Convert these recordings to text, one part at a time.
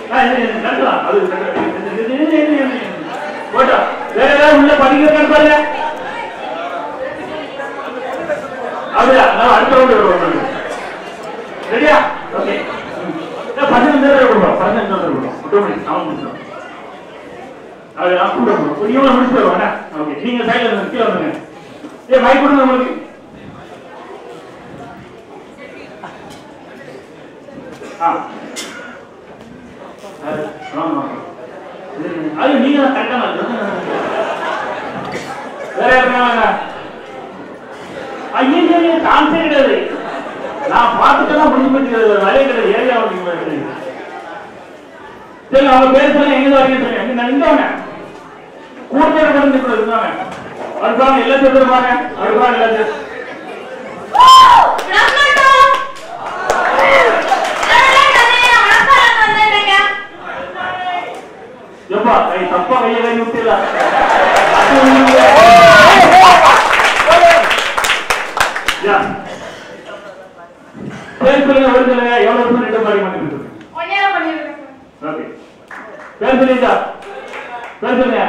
ஆ, இது, இது, நடக்கலாம். அது, இது, இது, இது, இது, இது, இது, இது. போட்டோம். வேற ஏதாவது உள்ள படிக்கிறதுன்னு பாருங்க அப்படியா நான் அடுத்த ரவுண்டு வருவோம் ரெடியா ஓகே பதினஞ்சு நேரம் கொடுப்போம் பதினஞ்சு நேரம் கொடுப்போம் ஒட்டு மணி அவன் முடிச்சோம் அது நான் கூட கொடுப்போம் நீங்களும் முடிச்சு வருவாங்க ஓகே நீங்க சைடுல இருந்து கீழே வந்துங்க ஏ மைக் கொடுங்க உங்களுக்கு ஆ அது, ஆமா இது, அது நீங்க தான் கரெக்டான வேற யாருக்காங்க ஐயோ சான்ஸே கிடையாது நான் பார்த்துட்டேன்னா முடிஞ்சு போச்சு வேலையே கிடையாது ஏரியா வந்து சரி அவங்க பேர் சொல்ல எங்க வரீங்க சொல்லுங்க எங்க நான் இங்க வாங்க கூட பேர் பண்ணி கூட இருந்தாங்க அடுப்பாங்க எல்லாம் சேர்த்துருப்பாங்க அடுப்பாங்க எல்லாம் சேர்த்து எப்பா கை தப்பா கையை கை விட்டுல பேர் சொல்லுங்க ஒரு சொல்லுங்க எவ்வளவு வருஷம் ரெண்டு பாடி மாட்டேங்குது ஓகே பேர் சொல்லுங்க பேர் சொல்லுங்க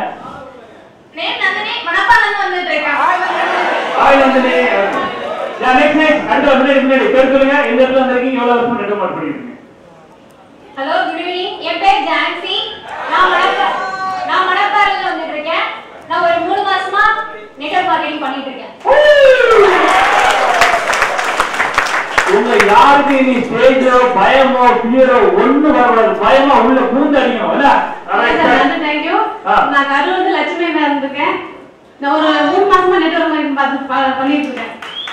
ஆய் நந்தினி யா நெக்ஸ்ட் நெக்ஸ்ட் அடுத்த வந்து முன்னாடி பேர் சொல்லுங்க எந்த இடத்துல வந்திருக்கீங்க எவ்வளவு வருஷம் ரெண்டு மாடி பண்ணிருக்கீங்க ஹலோ குட் ஈவினிங் என் பேர் ஜான்சி நான் மணப்பா நான் மணப்பாறையில வந்துட்டு இருக்கேன் நான் ஒரு மூணு மாசமா நெட்வொர்க் மார்க்கெட்டிங் பண்ணிட்டு இருக்கேன் உங்க யாருக்கு நீ ஸ்டேஜோ பயமோ பியரோ ஒண்ணு வரக்கூடாது பயமா உள்ள பூந்து அடிக்கணும் இல்ல வந்து தேங்க்யூ ஆ. நான் கரூர் வந்து லட்சுமி மேம் இருந்திருக்கேன் நான் ஒரு மூணு மாசமா நெட்வொர்க் மார்க்கெட்டிங் பார்த்து ப- பண்ணிட்டு இருக்கேன்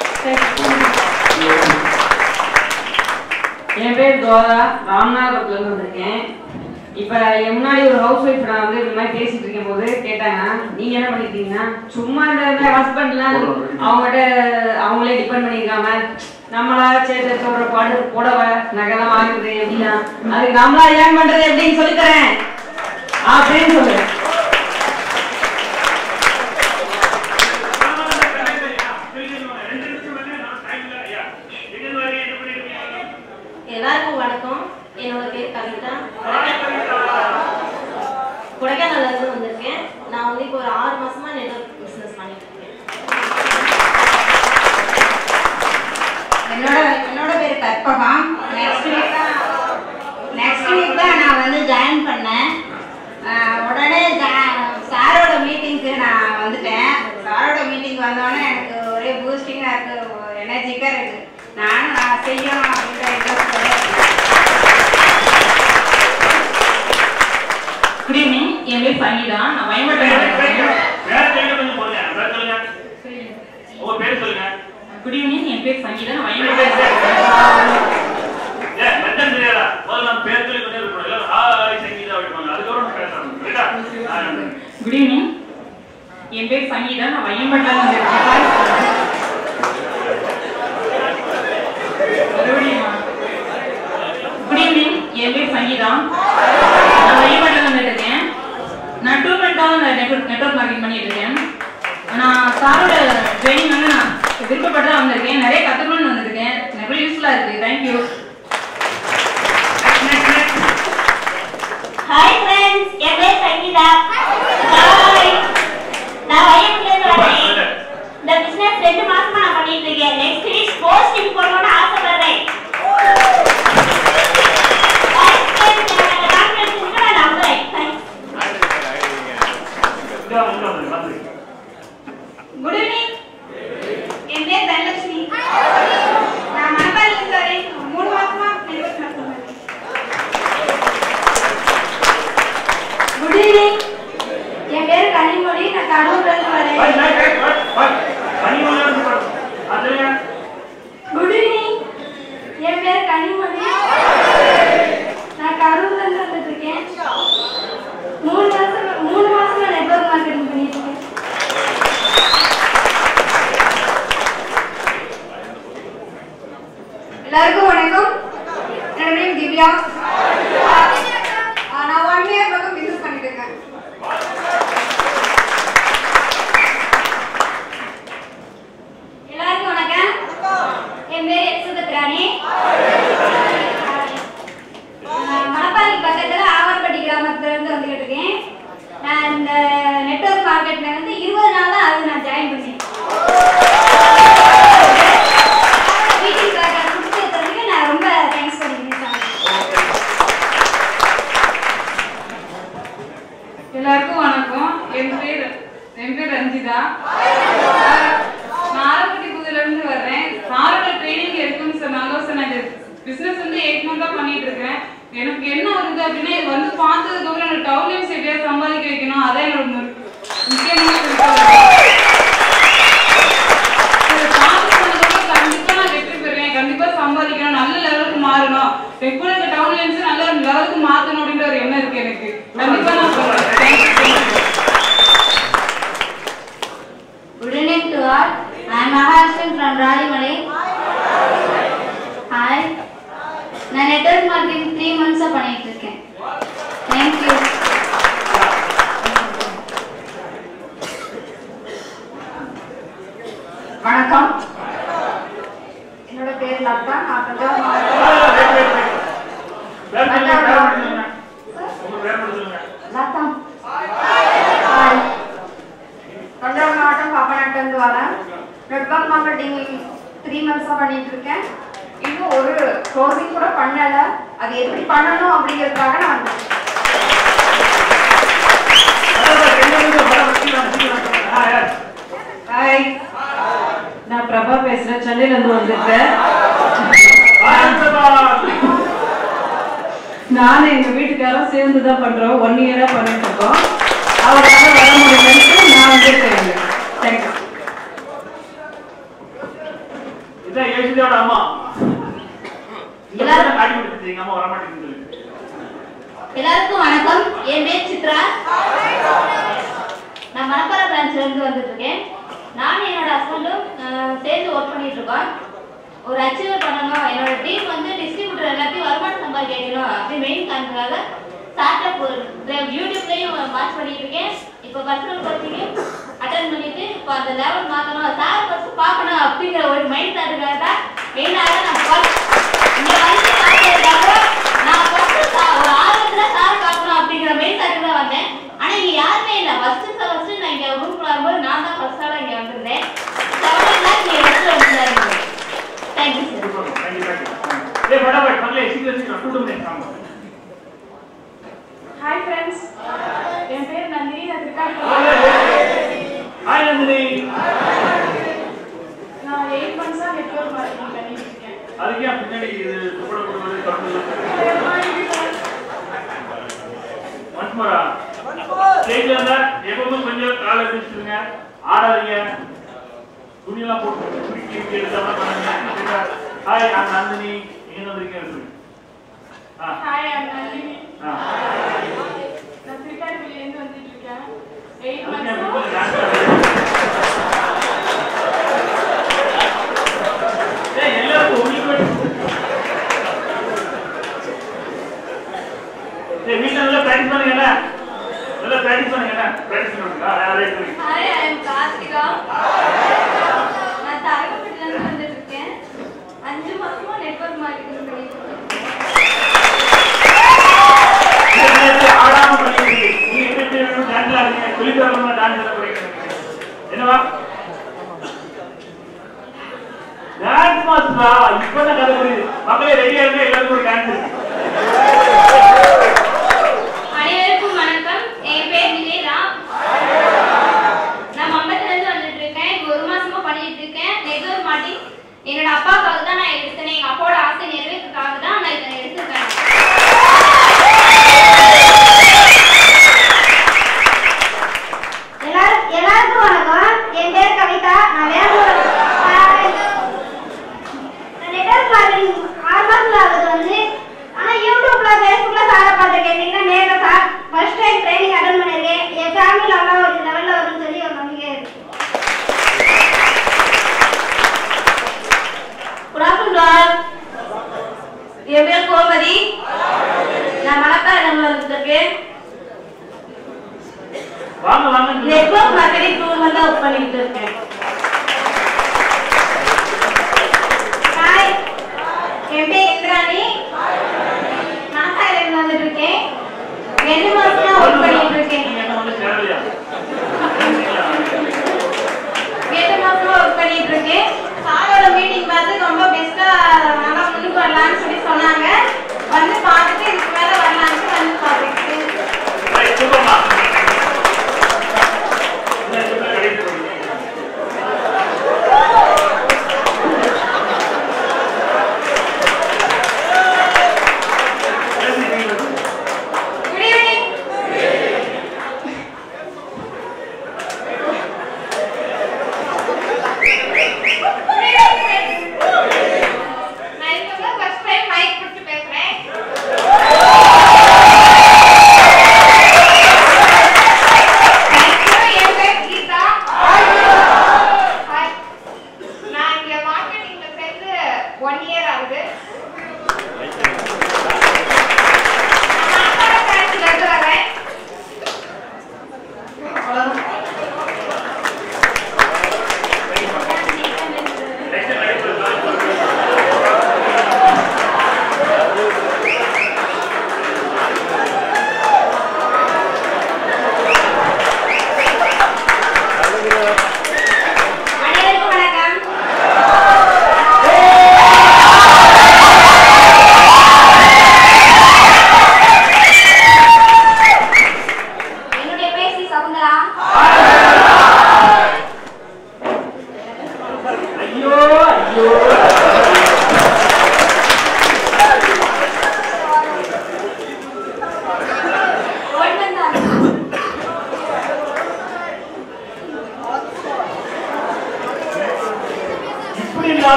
என் பேர் தோரா ராமநாதபுரத்துல இருந்து வந்திருக்கேன் இப்ப என் முன்னாடி ஒரு ஹவுஸ் ஒய்ஃப் நான் வந்து இந்த மாதிரி பேசிட்டு இருக்கும் போது கேட்டாங்க நீங்க என்ன பண்ணிருக்கீங்கன்னா சும்மா இந்த ஹஸ்பண்ட்லாம் அவங்ககிட்ட அவங்களே டிபெண்ட் பண்ணிருக்காம நம்மளா சேர்த்து சொல்ற பாடு புடவை நகைலாம் வாங்குறது எப்படின்னா அதுக்கு நம்மளா ஏன் பண்றது எப்படின்னு சொல்லி தரேன் அப்படின்னு சொல்லுவேன் எல்லாருக்கும் வணக்கம் என்னோட பேர் கவிதா கொடைக்கானல்ல இருந்து வந்திருக்கேன் நான் வந்து இப்போ ஒரு ஆறு மாசமா நெட்வொர்க் பிசினஸ் பண்ணிட்டு இருக்கேன் என்னோட என்னோட பேர் கற்பகம் நெக்ஸ்ட் வீக் தான் நெக்ஸ்ட் வீக் தான் நான் வந்து ஜாயின் பண்ணேன் ஆஹ் உடனே ஜா- சாரோட மீட்டிங்க்கு நான் வந்துட்டேன் சாரோட மீட்டிங் வந்தோடனே எனக்கு ஒரே பூஸ்டிங்காக இருக்கு எனர்ஜிக்காக இருக்கு நானும் நான் செய்யணும் அப்படின்ற interest ஓட இருக்கேன். குட் ஈவினிங் என் பேர் சங்கீதா நான் பயன்படுத்த உங்க பேர் சொல்லுங்க குட் ஈவினிங் என் பேர் சங்கீதா நான் பயன்படுத்த ஏ லண்டன் தெரியாதா முதல்ல நம்ம பேர் சொல்லி கொண்டே இருக்கணும் இல்ல ஹாய் சங்கீதா அப்படிப்பாங்க அதுக்கப்புறம் பேசணும் ரைட்டா குட் ஈவினிங் என் பேர் சங்கீதா நான் வையம்பட்டில் வந்திருக்கேன் குட் ஈவினிங் என் பேர் சங்கீதா நான் வையம்பட்டில் வந்திருக்கேன் நான் டூ மந்த்தாக நெட்ஒர்க் நெட்ஒர்க் மார்க்கெட் பண்ணிட்டு இருக்கேன் நான் சாரோட ட்ரைனிங் வந்து நான் விருப்பப்பட்டு தான் வந்திருக்கேன் நிறைய கற்றுக்கணும்னு வந்திருக்கேன் நிறைய யூஸ்ஃபுல்லாக இருக்குது தேங்க்யூ ஹாய் ஃப்ரெண்ட்ஸ் என் பேர் சங்கீதா ஹாய் நான் வையம்ல இருந்து வரேன் இந்த பிசினஸ் ரெண்டு மாசமா நான் பண்ணிட்டு இருக்கேன் நெக்ஸ்ட் வீக் போஸ்டிங் போடணும்னு ஆசைப்படுறேன் Thanks, friends. எனக்கு confidence இருக்கு, நான் நம்புறேன். Thanks. குட் ஈவினிங் என் பேர் தனலட்சுமி நான் மணப்பாறையிலிருந்து வரேன் மூணு மாசமா நெட்வொர்க் நடத்துறேன் குட் ஈவினிங் என் பேர் கனிமொழி நான் கடவுர்ல இருந்து வரேன் குட் ஈவினிங் என் பேர் கனிமொழி நான் கரூர்ல இருந்து வந்துட்டு இருக்கேன் மூணு மாசம் மூணு மாசமா நெட்வொர்க் மார்க்கெட்டிங் பண்ணிட்டு இருக்கேன் எல்லாருக்கும் வணக்கம் என்னோட நேம் திவ்யா ஆ, நான் ஒன் இயர் பக்கம் பிசினஸ் பண்ணிட்டு இருக்கேன் சங்கீதா நான் ஆலப்பட்டி புதுல இருந்து வர்றேன் சாரோட ட்ரைனிங் எடுக்குன்னு சொன்னாங்க சார் நான் பிசினஸ் வந்து எயிட் மந்த்தா பண்ணிட்டு இருக்கேன் எனக்கு என்ன வருது அப்படின்னா இது வந்து பார்த்ததுக்கு அப்புறம் எனக்கு டவுன்லைன்ஸ் எப்படியாவது சம்பாதிக்க வைக்கணும் அதான் என்னோட மு- முக்கியமான குறிக்கோள். இதை பார்த்து சொன்னதுக்கப்புறம் கண்டிப்பா நான் வெற்றி பெறுவேன் கண்டிப்பா சம்பாதிக்கணும் நல்ல லெவலுக்கு மாறணும் இப்போ இருக்க டவுன்லைன்ஸ் நல்ல லெவலுக்கு மாத்தணும் அப்படின்ற ஒரு எண்ணம் இருக்கு எனக்கு கண்டிப்பா நான் சொல்றேன் Thank you so much. Good evening to all. I am Maharashtra from Radimalai. Hi. நான் நெட்வொர்க் மார்க்கெட்டிங் த்ரீ மந்த்ஸாக பண்ணிட்டு இருக்கேன் தேங்க்யூ வணக்கம் என்னோட பேர் லதா நான் தஞ்சாவூர் மாவட்டம் பேர் சொல்லுங்க, பேர் மட்டும் சொல்லுங்க. உங்க பேர் மட்டும் சொல்லுங்க. லதா ஹாய் தஞ்சாவூர் மாவட்டம் பாப்பநாட்டிலேருந்து வரேன் நெட்வொர்க் மார்க்கெட்டிங் த்ரீ மந்த்ஸாக பண்ணிட்டு இருக்கேன் இன்னும் ஒரு க்ளோசிங் கூட பண்ணலை அது எப்படி பண்ணணும் அப்படிங்கிறதுக்காக நான் வந்தேன் அதான் ரெண்டு நிமிஷம் படம் வச்சுக்கலாம், வச்சுக்கலாம். ஆ, யார்? ஹாய் நான் பிரபா பேசுறேன் சென்னையில இருந்து வந்திருக்கேன் ஆனந்தபால். நானும் எங்க வீட்டுக்காரரும் சேர்ந்து தான் பண்றோம் ஒன் இயரா பண்ணிட்டு இருக்கோம் அவரால வர முடியலன்ட்டு நான் வந்திருக்கேன் தேங்க்யூ இதான் யேசுதாவோட அம்மா இந்த எல்லாரும் படம் காட்டி கொடுத்துச்சு, எங்க அம்மா வர மாட்டேங்குதுன்னு சொல்லி. எல்லாருக்கும் வணக்கம் என் பேர் சித்ரா நான் மணப்பாறை பிரான்ச்ல இருந்து வந்துட்டு இருக்கேன் நானும் என்னோட ஹஸ்பண்டும் சேர்ந்து ஒர்க் பண்ணிட்டு இருக்கோம் ஒரு அச்சீவர் பண்ணணும் என்னோட டீம் வந்து டிஸ்ட்ரிபியூட்டர் எல்லாத்தையும் வருமானம் சம்பாதிக்க வைக்கணும் அப்படி மெயின் காரணத்துக்காக ஸ்டார்ட் அப் யூடியூப்லயும் வாட்ச் பண்ணிட்டு இருக்கேன் இப்போ பர்சனல் கோச்சிங்கும் அட்டன் பண்ணிட்டு இப்போ அந்த லெவல் மாற்றணும் சார் ஃபர்ஸ்ட் பார்க்கணும் அப்படிங்கிற ஒரு மைண்ட் தாட்டுக்காக தான் மெயினாக நான் first இந்த வயசு பார்த்ததுக்காக நான் ஃபர்ஸ்ட் ஒரு ஆர்வத்துல சார் பார்க்கணும் அப்படிங்கிற மெயின் தாட்டு தான் வந்தேன் ஆனா இங்க யாருமே இல்ல ஃபர்ஸ்ட் ஃபர்ஸ்ட் நான் இங்க ரூம்ல வரும்போது நான் தான் ஃபர்ஸ்ட் ஆளா இங்க வந்திருந்தேன் செவன் ஓ கிளாக் இங்க எடுத்து வந்திருந்தாங்க thank you sir super, thank you, thank you. ஏய், படாபட், பங்களே, சீக்கிரம், சீக்கிரம், two, two minutes, ஆமா. ஹாய் ஃப்ரெண்ட்ஸ் என் பேர் நந்தினி நான் திருக்காட்டு Hi, நந்தினி. நான் எயிட் மந்த்ஸாக நெட்ஒர்க் மார்க்கெட்டிங் பண்ணிட்டு இருக்கேன் அதுக்கு ஏன் பின்னாடி இது துப்புரவு கொடுக்குறது, திறந்து once more ஆ? stage ல இருந்தா எப்பவுமே கொஞ்சம் காலை பிடிச்சிருங்க ஆடாதீங்க துணியெல்லாம் போட்டு குறுக்கி இப்படி எடுத்தாலும் பண்ணுங்க ஹாய் நான் நந்தினி நீங்க வந்திருக்கீங்க ஆ ஹாய் ஐம் நந்தினி ஆ நான் திருக்காட்டுப்பள்ளியிலேருந்து வந்துட்டு இருக்கேன் எயிட் அதுக்கு ஏன் மந்த்ஸாக பின்னாடி dance ஆடுறீங்க? ஏய், எல்லாருக்கும் உங்களுக்கு மட்டும். ஏய், வீட்ல நல்லா practice பண்ணுங்க என்ன? நல்லா practice பண்ணுங்க என்ன? practice பண்ணுங்க. ஆ, right, right. Hi I am Karthika நான் தரகப்பட்டில இருந்து வந்துட்டு இருக்கேன் அஞ்சு மாசமா நெட்வொர்க் மார்க்கெட்டிங் பண்ணிட்டு இருக்கேன் இந்த நேரத்துல ஆடாம பண்ணிட்டு இருக்கீங்க. நீங்க எப்படி எப்படி dance ஆடுறீங்க? சொல்லித் தரணும்னா dance எல்லாம் படிக்கணும். என்னவா டான்ஸ் மாஸ்டரா இப்பதான் கதை புரியுது மக்களே ரெடியா இருந்தா எல்லாருக்கும் ஒரு டான்ஸ் இருக்கு அனைவருக்கும் வணக்கம் என் பேர் நிவேதா நான் மம்பத்துல இருந்து வந்துட்டு இருக்கேன் இங்க ஒரு மாசமா பண்ணிட்டு இருக்கேன் நெட்வொர்க் மார்க்கெட்டிங் என்னோட அப்பாவுக்காக தான் நான் எடுத்தேன் எங்க அப்பாவோட ஆசை நிறைவேற்றுக்காக தான் நான் இதை எடுத்திருக்கேன் எல்லாரும் எல்லாருக்கும் வணக்கம் என் பேர் கவிதா நான் வேலூர் ஹாய். நான் நெட்வொர்க் மார்க்கெட்டிங் ஆறு மாசம் ஆகுது வந்து ஆனா யூடியூப்ல ஃபேஸ்புக்ல சாரை பார்த்து கேட்டீங்கன்னா நேரில் sir first time training attend பண்ணிருக்கேன் என் ஃபேமிலி நல்லா ஒரு லெவல்ல வரும்னு சொல்லி ஒரு நம்பிக்கை இருக்கு குட் ஆஃப்டர்நூன் என் பேர் கோமதி நான் மணப்பாறையில் வந்துருக்கேன் வாங்க வாங்க நெட்வொர்க் மார்க்கெட்டிங் டூ வந்து ஒர்க் பண்ணிட்டு இருக்கேன் ஹாய் என் பேர் இந்திராணி நாசாயில இருந்து வந்துட்டு இருக்கேன் ரெண்டு மாசமா ஒர்க் பண்ணிட்டு இருக்கேன் நீங்க என்ன வந்து சேரலையா ரெண்டு மாசமா ஒர்க் பண்ணிட்டு இருக்கேன் சாரோட மீட்டிங் பார்த்து ரொம்ப பெஸ்டா நல்லா முன்னுக்கு வரலாம்னு சொல்லி சொன்னாங்க வந்து பார்த்துட்டு இதுக்கு மேல வரலாம்னு வந்து பார்த்தேன் ரைட் சூப்பர்மா என்ன சூப்பர் கடைசி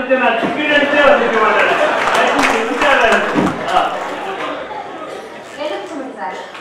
நினைச்சேன் நான் டிக்கெட் அடிச்சே வந்திருக்க மாட்டேன் ஆ. எலுமிச்சம்பழம் சார்